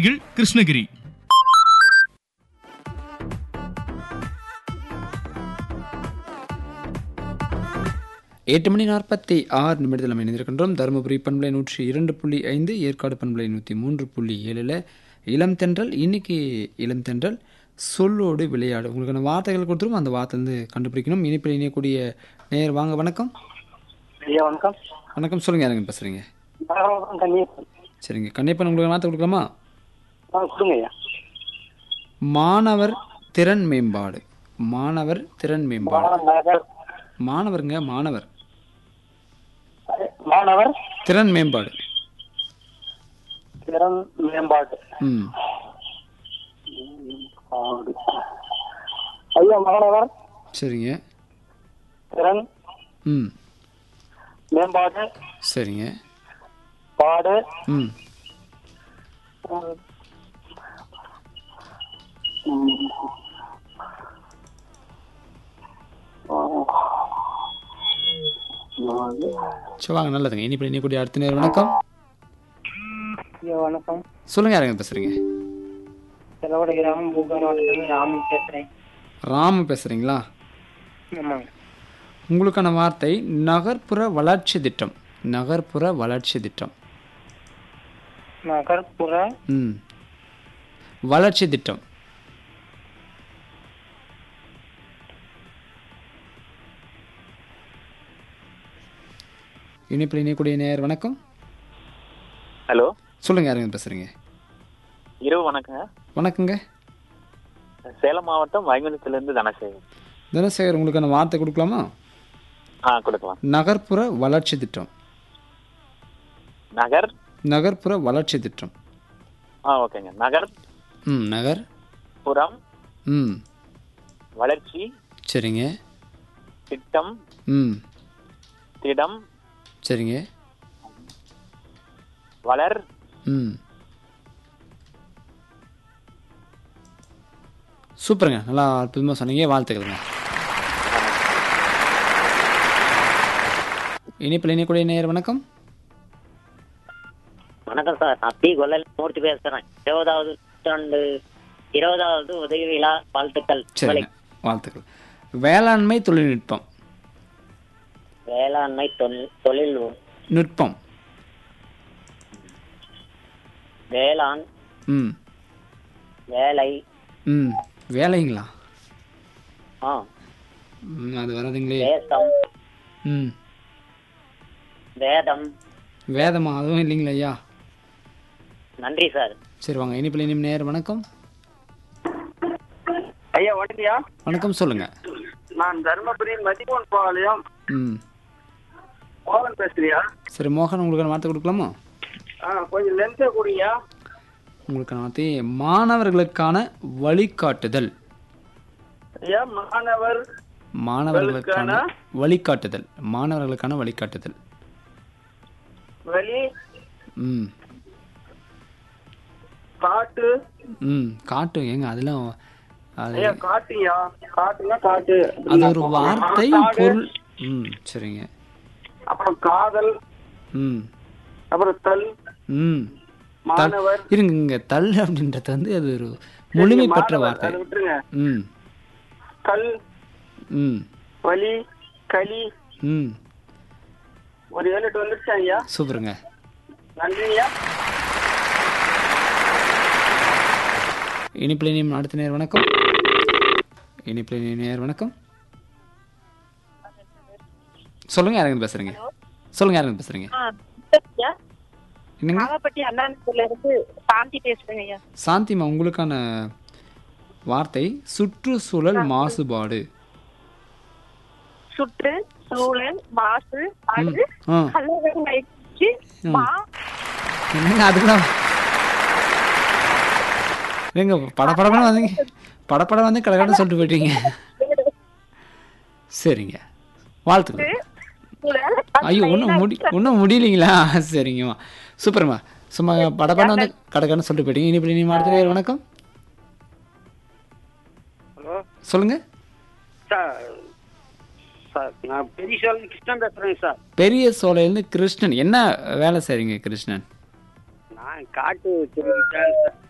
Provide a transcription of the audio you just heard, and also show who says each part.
Speaker 1: கோத்தகில் கிருஷ்ணகிரி
Speaker 2: எட்டு மணி நாற்பத்தி ஆறு நிமிடத்தில் நம்ம இணைந்திருக்கின்றோம் தருமபுரி பண்பலை நூற்றி இரண்டு புள்ளி ஐந்து ஏற்காடு பண்பலை நூற்றி மூன்று புள்ளி ஏழில் இளம் தென்றல் இன்னைக்கு இளம் தென்றல் சொல்லோடு விளையாடு உங்களுக்கான வார்த்தைகள் கொடுத்துரும் அந்த வார்த்தைலேருந்து கண்டுபிடிக்கணும் இனிப்பில் இணையக்கூடிய நேர் வாங்க வணக்கம்
Speaker 3: ஐயா வணக்கம்
Speaker 2: வணக்கம் சொல்லுங்கள் யாருங்க பேசுகிறீங்க
Speaker 3: வணக்கம் கண்ணி
Speaker 2: சரிங்க கண்டிப்பாக உங்களுக்கு வார்த்தை கொடுக்கலாமா
Speaker 3: ஆ கொடுங்க ஐயா
Speaker 2: மாணவர் திறன் மேம்பாடு மாணவர் திறன் மேம்பாடு
Speaker 3: மாணவர்
Speaker 2: மாணவருங்க மாணவர்
Speaker 3: மாணவர்
Speaker 2: திறன் மேம்பாடு
Speaker 3: திறன் மேம்பாடு
Speaker 2: ம்
Speaker 3: ஆடு. ஐயா மாணவர்
Speaker 2: சரிங்க
Speaker 3: திறன்
Speaker 2: ம்
Speaker 3: மேம்பாடு
Speaker 2: சரிங்க
Speaker 3: பாடு
Speaker 2: ம்
Speaker 3: ம், ம். ஆ. நாலு.
Speaker 2: சரி வாங்க நல்லதுங்க இனிப்பில் இனியக்கூடிய அடுத்த நேரம் வணக்கம்
Speaker 3: ஐயா வணக்கம்
Speaker 2: சொல்லுங்க யாருங்க பேசுறீங்க
Speaker 3: செலவோட கிராமம் பூகார் மாவட்டத்திலிருந்து ராமி பேசுறேன்
Speaker 2: ராமு பேசுறீங்களா
Speaker 3: ஆமாங்க
Speaker 2: உங்களுக்கான வார்த்தை நகர்ப்புற வளர்ச்சி திட்டம் நகர்ப்புற வளர்ச்சி திட்டம்
Speaker 3: நகர்ப்புற
Speaker 2: ம் வளர்ச்சி திட்டம் இனிப்பில் இணையக்கூடிய நேர் வணக்கம்
Speaker 4: ஹலோ
Speaker 2: சொல்லுங்க யாருங்க பேசுறீங்க
Speaker 4: இரவு வணக்கங்க
Speaker 2: வணக்கங்க
Speaker 4: சேலம் மாவட்டம் வைகுந்தத்திலிருந்து தனசேகர்
Speaker 2: தனசேகர் உங்களுக்கான வார்த்தை கொடுக்கலாமா
Speaker 4: ஆ கொடுக்கலாம்
Speaker 2: நகர்ப்புற வளர்ச்சி திட்டம்
Speaker 4: நகர்
Speaker 2: நகர்ப்புற வளர்ச்சி திட்டம்
Speaker 4: ஆ ஓகேங்க நகர்
Speaker 2: ம் நகர்
Speaker 4: புறம்
Speaker 2: ம்
Speaker 4: வளர்ச்சி
Speaker 2: சரிங்க
Speaker 4: திட்டம்
Speaker 2: ம்
Speaker 4: திடம்
Speaker 2: சரிங்க
Speaker 4: வளர்
Speaker 2: ம் சூப்பருங்க நல்லா அற்புதமாக சொன்னீங்க வாழ்த்துக்களுங்க இனிப்பில் இணையக்கூடிய நேர் வணக்கம்
Speaker 5: வணக்கம் சார் நான் பி கொல்லல் மூர்த்தி பேசுறேன் இருபதாவது நூற்றாண்டு இருபதாவது உதவி விழா வாழ்த்துக்கள்
Speaker 2: சரிங்க வாழ்த்துக்கள் வேளாண்மை தொழில்நுட்பம்
Speaker 5: வேளாண்மை தொழில் தொழில்
Speaker 2: நுட்பம்
Speaker 5: வேளாண்
Speaker 2: ம்
Speaker 5: வேலை
Speaker 2: ம் வேலைங்களா
Speaker 5: ஆ
Speaker 2: ம், அது வராதுங்களே
Speaker 5: தேசம்
Speaker 2: ம்
Speaker 5: வேதம்
Speaker 2: வேதமா அதுவும் இல்லைங்களா ஐயா
Speaker 5: நன்றி சார்
Speaker 2: சரி வாங்க இனிப்பில் இனியும் நேர் வணக்கம்
Speaker 3: ஐயா வணக்கம்யா
Speaker 2: வணக்கம் சொல்லுங்க
Speaker 3: நான் தருமபுரி மதிமோன் பாளையம்
Speaker 2: ம்
Speaker 3: மோகன் பேசுறியா
Speaker 2: சரி மோகன் உங்களுக்கான வார்த்தை கொடுக்கலாமா
Speaker 3: ஆ கொஞ்சம் லென்ஸா கொடுங்க
Speaker 2: உங்களுக்கான வார்த்தை மாணவர்களுக்கான வழிகாட்டுதல்
Speaker 3: ஐயா மாணவர்
Speaker 2: மாணவர்களுக்கான வழிகாட்டுதல் மாணவர்களுக்கான வழிகாட்டுதல்
Speaker 3: வழி
Speaker 2: ம்
Speaker 3: காட்டு
Speaker 2: ம் காட்டு ஏங்க அதெல்லாம் அது
Speaker 3: ஐயா காட்டுயா காட்டுனா காட்டு
Speaker 2: அது ஒரு வார்த்தை
Speaker 3: காடு,
Speaker 2: பொருள் ம் சரிங்க
Speaker 3: அப்புறம் காதல்
Speaker 2: ம்
Speaker 3: அப்புறம் தல்
Speaker 2: ம் தல்
Speaker 3: மாணவர்
Speaker 2: இருங்க இங்க தல் அப்படின்றது வந்து அது ஒரு முழுமை பெற்ற
Speaker 3: மாணவர்,
Speaker 2: வார்த்தை
Speaker 3: அதை விட்டுருங்க
Speaker 2: ம்
Speaker 3: கல்
Speaker 2: ம்
Speaker 3: வலி களி
Speaker 2: ம்
Speaker 3: ஒரு ஏழு எட்டு வந்துருச்சா ஐயா
Speaker 2: சூப்பருங்க
Speaker 3: நன்றியா
Speaker 2: இனிப்பில் இனியும் அடுத்த நேர் வணக்கம் இனிப்பில் இனியும் நேர் வணக்கம் சொல்லுங்க யாருங்க பேசுறீங்க சொல்லுங்க யாருங்க பேசுறீங்க என்னங்க
Speaker 6: நாகப்பட்டி அண்ணா நகர்ல இருந்து சாந்தி பேசுறேங்க ஐயா
Speaker 2: சாந்திமா உங்களுக்கான வார்த்தை சுற்றுச்சூழல் மாசுபாடு
Speaker 6: சுற்று சூழல் மாசு
Speaker 2: ம்,
Speaker 6: அது
Speaker 2: ஆ
Speaker 6: கலவை மகிழ்ச்சி
Speaker 2: ம்.
Speaker 6: மா
Speaker 2: என்னங்க அதுக்குதான் ஏங்க படப்படம்னு வந்தீங்க படப்படம் வந்து கடகடன்னு சொல்லிட்டு போயிட்டீங்க சரிங்க வாழ்த்துக்கள்
Speaker 6: சூழல்
Speaker 2: ஐயோ ஒன்றும் முடி ஒன்றும் முடியலைங்களா சரிங்கம்மா சூப்பர்மா சும்மா படப்படம் வந்து கடகடன்னு சொல்லிட்டு போயிட்டீங்க இனி இப்படி நீ அடுத்த நேரம் வணக்கம்
Speaker 3: ஹலோ
Speaker 2: சொல்லுங்க
Speaker 3: சார் சார் நான் பெரிய சார் கிருஷ்ணன் பேசுறேங்க சார்
Speaker 2: பெரிய சோலையிலேருந்து கிருஷ்ணன் என்ன வேலை செய்றீங்க கிருஷ்ணன்
Speaker 3: நான் காட்டு திருவிழா சார்